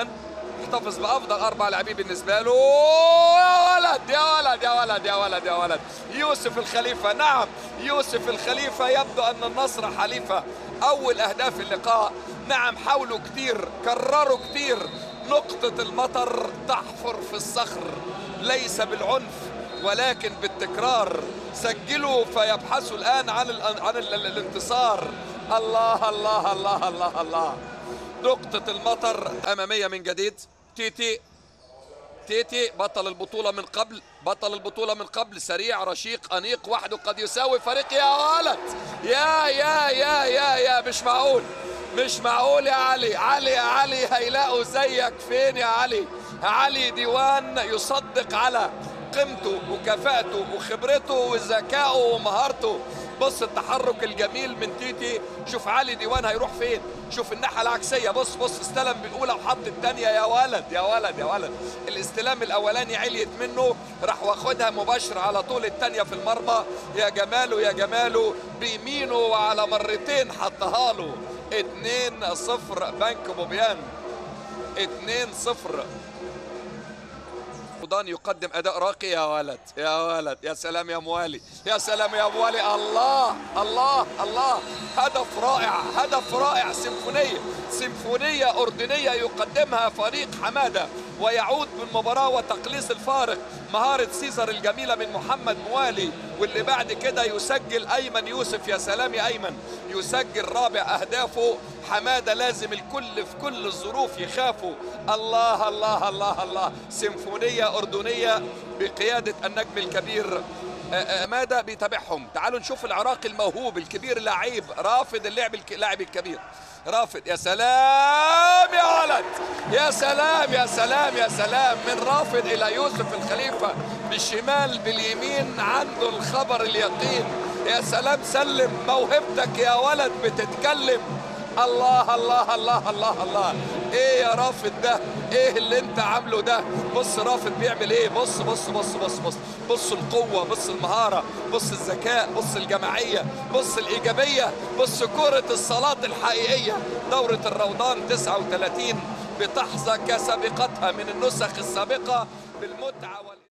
احتفظ بافضل اربع لاعبين بالنسبه له يا ولد يا ولد يا ولد يا ولد يا ولد يوسف الخليفه نعم يوسف الخليفه يبدو ان النصر حليفه اول اهداف اللقاء نعم حاولوا كتير كرروا كتير نقطه المطر تحفر في الصخر ليس بالعنف ولكن بالتكرار سجلوا فيبحثوا الان عن ال عن ال الانتصار الله الله الله الله الله نقطة المطر أمامية من جديد تيتي تيتي بطل البطولة من قبل بطل البطولة من قبل سريع رشيق أنيق وحده قد يساوي فريق يا ولد يا يا يا يا يا مش معقول مش معقول يا علي علي يا علي هيلاقوا زيك فين يا علي علي ديوان يصدق على قيمته وكفاءته وخبرته وذكائه ومهارته بص التحرك الجميل من تيتي شوف علي ديوان هيروح فين شوف الناحيه العكسيه بص بص استلم بالاولى وحط الثانيه يا ولد يا ولد يا ولد الاستلام الاولاني عليت منه راح واخدها مباشره على طول الثانيه في المرمى يا جماله يا جماله بيمينه وعلى مرتين حطها له 2 0 بنك بوبيان 2 0 رمضان يقدم اداء راقي يا ولد يا ولد يا سلام يا موالي يا سلام يا موالي الله الله الله هدف رائع هدف رائع سيمفونيه سيمفونيه اردنيه يقدمها فريق حماده ويعود بالمباراه وتقليص الفارق مهاره سيزر الجميله من محمد موالي واللي بعد كده يسجل ايمن يوسف يا سلام يا ايمن يسجل رابع اهدافه حماده لازم الكل في كل الظروف يخافوا الله الله الله الله سيمفونيه اردنيه بقياده النجم الكبير ماذا بيتابعهم تعالوا نشوف العراقي الموهوب الكبير لعيب رافض اللعب اللاعب الكبير رافض يا سلام يا ولد يا سلام يا سلام يا سلام من رافض الى يوسف الخليفه بالشمال باليمين عنده الخبر اليقين يا سلام سلم موهبتك يا ولد بتتكلم الله الله الله الله الله ايه يا رافض ده ايه اللي انت عامله ده بص رافض بيعمل ايه بص بص بص بص بص بص القوة بص المهارة بص الذكاء بص الجماعية بص الإيجابية بص كرة الصلاة الحقيقية دورة الروضان 39 بتحظى كسابقتها من النسخ السابقة بالمتعة وال...